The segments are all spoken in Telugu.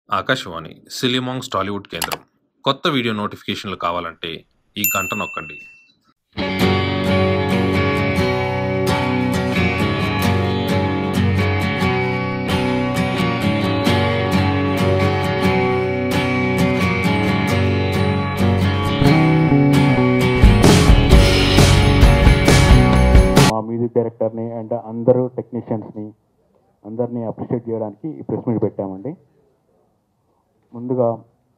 ఆకాశవాణి సిలిమాంగ్స్ టాలీవుడ్ కేంద్రం కొత్త వీడియో నోటిఫికేషన్లు కావాలంటే ఈ గంట నొక్కండి మా మ్యూజిక్ డైరెక్టర్ని అండ్ అందరూ టెక్నీషియన్స్ని అందరినీ అప్రిషియేట్ చేయడానికి ఈ ప్రెస్ మీట్ పెట్టామండి ముందుగా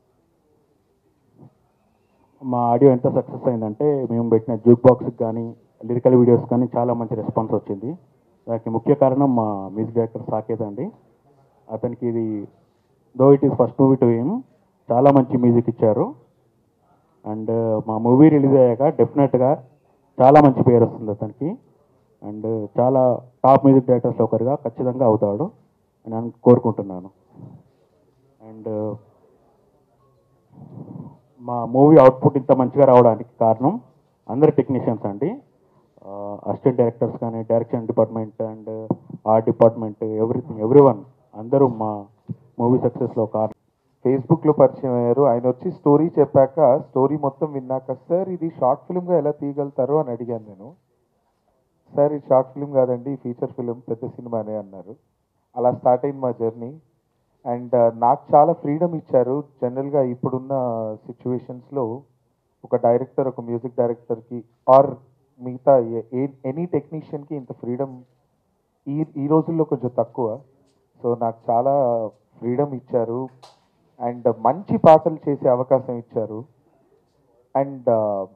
మా ఆడియో ఎంత సక్సెస్ అయిందంటే మేము పెట్టిన జూక్ బాక్స్కి కానీ లిరికల్ వీడియోస్ కానీ చాలా మంచి రెస్పాన్స్ వచ్చింది దానికి ముఖ్య కారణం మా మ్యూజిక్ డైరెక్టర్ సాకేత్ అండి అతనికి ఇది though it is first movie to him చాలా మంచి మ్యూజిక్ ఇచ్చారు అండ్ మా మూవీ రిలీజ్ అయ్యాక డెఫినెట్గా చాలా మంచి పేరు వస్తుంది అతనికి అండ్ చాలా టాప్ మ్యూజిక్ డైరెక్టర్స్లో ఒకరిగా ఖచ్చితంగా అవుతాడు అని నేను కోరుకుంటున్నాను అండ్ మా మూవీ అవుట్పుట్ ఇంత మంచిగా రావడానికి కారణం అందరు టెక్నీషియన్స్ అండి అసిస్టెంట్ డైరెక్టర్స్ కానీ direction department and art department everything every one అందరూ మా మూవీ సక్సెస్లో కారణం ఫేస్బుక్ లో పరిచయం అయ్యారు ఆయన వచ్చి స్టోరీ చెప్పాక స్టోరీ మొత్తం విన్నాక సార్ ఇది షార్ట్ ఫిల్మ్ గా ఎలా తీయగలుగుతారు అని అడిగాను నేను సార్ ఇది షార్ట్ ఫిల్మ్ కాదండి ఫీచర్ ఫిల్మ్ పెద్ద సినిమానే అన్నారు అలా స్టార్ట్ అయింది మా జర్నీ అండ్ నాకు చాలా ఫ్రీడమ్ ఇచ్చారు జనరల్గా ఇప్పుడున్న సిచ్యువేషన్స్లో ఒక డైరెక్టర్ ఒక మ్యూజిక్ డైరెక్టర్కి ఆర్ మిగతా ఎనీ టెక్నీషియన్కి ఇంత ఫ్రీడమ్ ఈ ఈ రోజుల్లో కొంచెం తక్కువ సో నాకు చాలా ఫ్రీడమ్ ఇచ్చారు అండ్ మంచి పాటలు చేసే అవకాశం ఇచ్చారు అండ్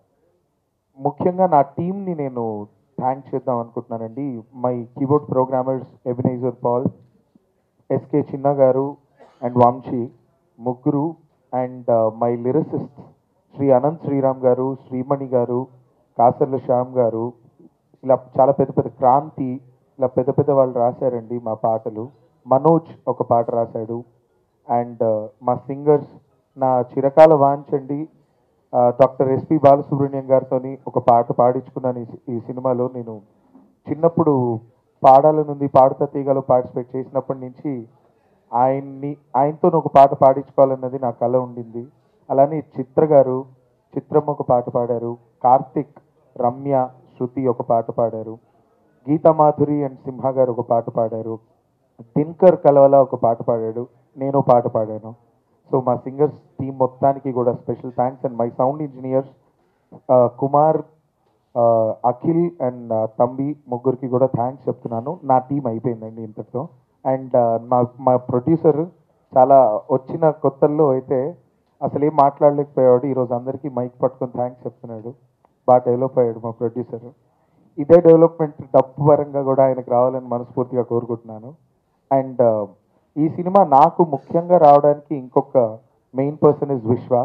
ముఖ్యంగా నా టీంని నేను థ్యాంక్ చేద్దాం అనుకుంటున్నానండి my keyboard programmers Ebenezer Paul SK Chinna గారు అండ్ వంశీ ముగ్గురు and my lyricist Shri Ananth Sriram గారు శ్రీమణి గారు కాసర్ల శ్యామ్ గారు ఇలా చాలా పెద్ద పెద్ద క్రాంతి ఇలా పెద్ద పెద్ద వాళ్ళు రాశారండి మా పాటలు మనోజ్ ఒక పాట రాశాడు అండ్ మా సింగర్స్ నా చిరకాల వాంచండి డాక్టర్ ఎస్పి బాలసుబ్రహ్మణ్యం గారితో ఒక పాట పాడించుకున్నాను ఈ సి- ఈ సినిమాలో నేను చిన్నప్పుడు పాడాలనుంది పాడుతా తీగలో పార్టిసిపేట్ చేసినప్పటి నుంచి ఆయన్ని ఆయనతో ఒక పాట పాడించుకోవాలన్నది నా కళ ఉండింది అలానే చిత్ర గారు చిత్రం ఒక పాట పాడారు కార్తిక్ రమ్య శృతి ఒక పాట పాడారు గీతా మాధురి అండ్ సింహ గారు ఒక పాట పాడారు దినకర్ కలవల ఒక పాట పాడాడు నేను పాట పాడాను సో మా సింగర్స్ టీం మొత్తానికి కూడా special thanks and my sound engineers Kumar ఆ, అఖిల్ అండ్ తంబి ముగ్గురికి కూడా థ్యాంక్స్ చెప్తున్నాను నా టీం అయిపోయిందండి ఇంతటితో అండ్ మా మా ప్రొడ్యూసర్ చాలా వచ్చిన కొత్తల్లో అయితే అసలు ఏం మాట్లాడలేకపోయాడు ఈరోజు అందరికీ మైక్ పట్టుకొని థ్యాంక్స్ చెప్తున్నాడు బాగా డెవలప్ అయ్యాడు మా ప్రొడ్యూసర్ ఇదే డెవలప్మెంట్ డబ్బు పరంగా కూడా ఆయనకు రావాలని మనస్ఫూర్తిగా కోరుకుంటున్నాను అండ్ ఈ సినిమా నాకు ముఖ్యంగా రావడానికి ఇంకొక మెయిన్ పర్సన్ ఇస్ విశ్వ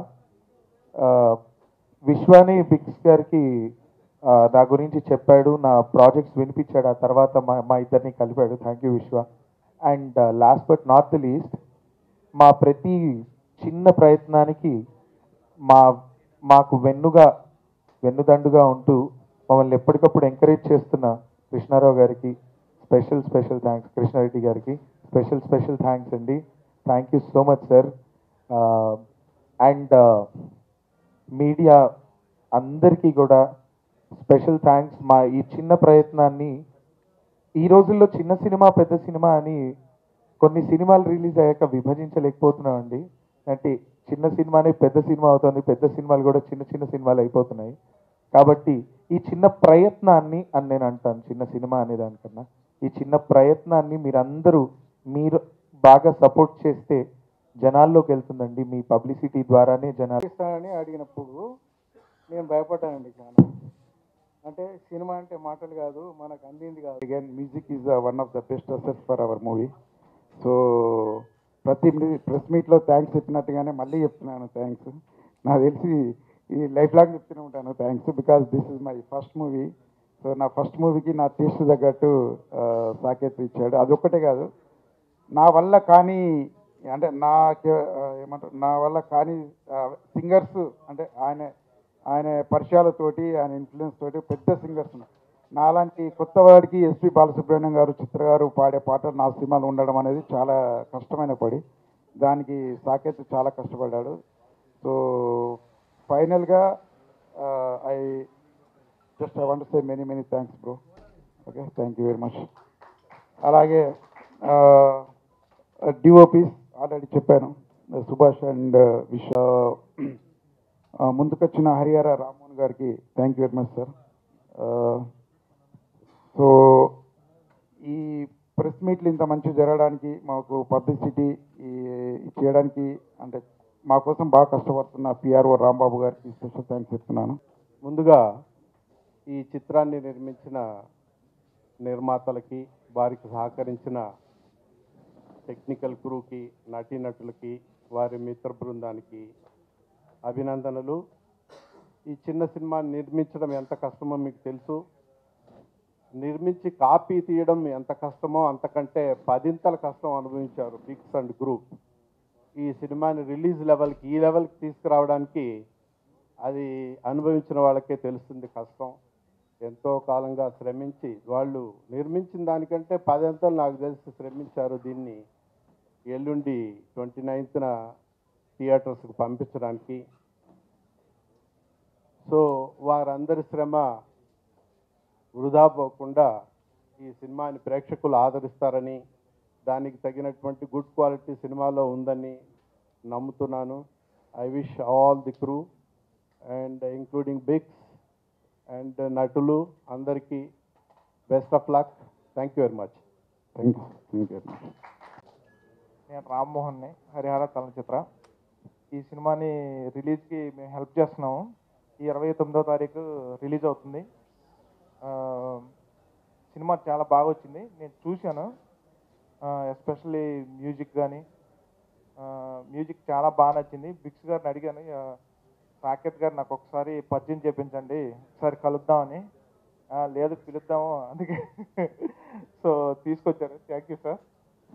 ఆ, విశ్వాని బిక్స్ గారికి ఆ, నా గురించి చెప్పాడు నా ప్రాజెక్ట్స్ వినిపించాడు ఆ తర్వాత మా మా ఇద్దరిని కలిపాడు thank you Viswa and last but not the least మా ప్రతి చిన్న ప్రయత్నానికి మా మాకు వెన్నుగా వెన్నుదండుగా ఉంటూ మమ్మల్ని ఎప్పటికప్పుడు ఎంకరేజ్ చేస్తున్న కృష్ణారావు గారికి స్పెషల్ స్పెషల్ థ్యాంక్స్ కృష్ణారెడ్డి గారికి స్పెషల్ స్పెషల్ థ్యాంక్స్ అండి thank you so much sir and media అందరికీ కూడా స్పెషల్ థ్యాంక్స్ మా ఈ చిన్న ప్రయత్నాన్ని ఈ రోజుల్లో చిన్న సినిమా పెద్ద సినిమా అని కొన్ని సినిమాలు రిలీజ్ అయ్యాక విభజించలేకపోతున్నామండి అంటే చిన్న సినిమానే పెద్ద సినిమా అవుతుంది పెద్ద సినిమాలు కూడా చిన్న చిన్న సినిమాలు అయిపోతున్నాయి కాబట్టి ఈ చిన్న ప్రయత్నాన్ని అని నేను అంటాను చిన్న సినిమా అనే దానికన్నా ఈ చిన్న ప్రయత్నాన్ని మీరందరూ మీరు బాగా సపోర్ట్ చేస్తే జనాల్లోకి వెళ్తుందండి మీ పబ్లిసిటీ ద్వారానే జనాలు ఇస్తానని అడిగినప్పుడు నేను భయపడ్డానండి చాలా అంటే సినిమా అంటే మాటలు కాదు మనకు అందింది కాదు again music is one of the best assets for our movie so ప్రతి ప్రెస్ మీట్లో థ్యాంక్స్ చెప్పినట్టుగానే మళ్ళీ చెప్తున్నాను థ్యాంక్స్ నాకు తెలిసి ఈ లైఫ్ లాంగ్ చెప్తూనే ఉంటాను thanks because this is my first movie so నా ఫస్ట్ మూవీకి నా టేస్ట్ తగ్గట్టు ఆ, సాకేత్ ఇచ్చాడు అదొక్కటే కాదు నా వల్ల కానీ అంటే నా ఏమంటారు నా వల్ల కానీ సింగర్స్ అంటే ఆయన ఆయన పరిచయాలతోటి ఆయన ఇన్ఫ్లుయెన్స్ తోటి పెద్ద సింగర్స్ ఉన్నారు నాలాంటి కొత్త వాడికి ఎస్పి బాలసుబ్రహ్మణ్యం గారు చిత్ర గారు పాడే పాటలు నా సినిమాలు ఉండడం అనేది చాలా కష్టమైన పడి దానికి సాకేత్ చాలా కష్టపడ్డాడు సో ఫైనల్గా I just I want say many many thanks bro okay thank you very much అలాగే డిఓపీస్ ఆల్రెడీ చెప్పాను సుభాష్ అండ్ విశ్వ ముందుకొచ్చిన హరిహర రామ్మోహన్ గారికి thank you very much sir so ఈ ప్రెస్ మీట్లు ఇంత మంచి జరగడానికి మాకు పబ్లిసిటీ ఈ ఈ చేయడానికి అంటే మా కోసం బాగా కష్టపడుతున్న పిఆర్ఓ రాంబాబు గారికి స్పెషల్ థ్యాంక్స్ చెప్తున్నాను ముందుగా ఈ చిత్రాన్ని నిర్మించిన నిర్మాతలకి వారికి సహకరించిన టెక్నికల్ క్రూకి నటీనటులకి వారి మిత్ర బృందానికి అభినందనలు ఈ చిన్న సినిమా నిర్మించడం ఎంత కష్టమో మీకు తెలుసు నిర్మించి కాపీ తీయడం ఎంత కష్టమో అంతకంటే పదింతల కష్టం అనుభవించారు బిగ్స్ అండ్ గ్రూప్ ఈ సినిమాని రిలీజ్ లెవెల్కి ఈ లెవెల్కి తీసుకురావడానికి అది అనుభవించిన వాళ్ళకే తెలుస్తుంది కష్టం ఎంతో కాలంగా శ్రమించి వాళ్ళు నిర్మించిన దానికంటే పదంతలు నాకు తెలిసి శ్రమించారు దీన్ని ఎల్లుండి ట్వంటీ నైన్త్న థియేటర్స్కి పంపించడానికి సో వారందరి శ్రమ వృధా పోకుండా ఈ సినిమాని ప్రేక్షకులు ఆదరిస్తారని దానికి తగినటువంటి గుడ్ క్వాలిటీ సినిమాలో ఉందని నమ్ముతున్నాను I wish all the crew and including bigs and నటులు అందరికీ best of luck thank you very much thank you thank you very much నేను రామ్మోహన్ని హరిహర చలనచిత్ర ఈ సినిమాని రిలీజ్కి మేము హెల్ప్ చేస్తున్నాము ఈ ఇరవై తొమ్మిదో తారీఖు రిలీజ్ అవుతుంది ఆ, సినిమా చాలా బాగా వచ్చింది నేను చూశాను ఎస్పెషల్లీ మ్యూజిక్ కానీ మ్యూజిక్ చాలా బాగా నచ్చింది బిక్స్ గారిని అడిగాను ఆ, సాకేత్ గారు నాకు ఒకసారి పరిచయం చేపించండి ఒకసారి కలుద్దామని "ఆ, లేదు పిలుద్దాము అందుకే సో తీసుకొచ్చారు థ్యాంక్ యూ సార్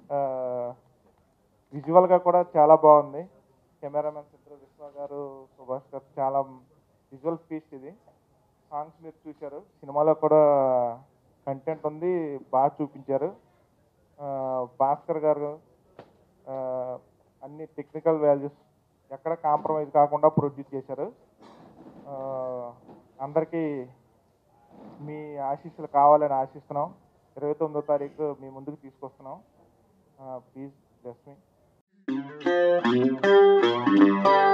విజువల్గా కూడా చాలా బాగుంది కెమెరామెన్ ఇద్దరు విశ్వ గారు సుభాష్ గారు చాలా విజువల్ పీస్ ఇది సాంగ్స్ మీరు చూశారు సినిమాలో కూడా కంటెంట్ ఉంది బాగా చూపించారు ఆ, భాస్కర్ గారు ఆ, అన్ని టెక్నికల్ వాల్యూస్ ఎక్కడ కాంప్రమైజ్ కాకుండా ప్రొడ్యూస్ చేశారు ఆ, అందరికీ మీ ఆశీస్సులు కావాలని ఆశిస్తున్నాం ఇరవై తొమ్మిదో తారీఖు మీ ముందుకు తీసుకొస్తున్నాం ప్లీజ్ బ్లెస్ మీ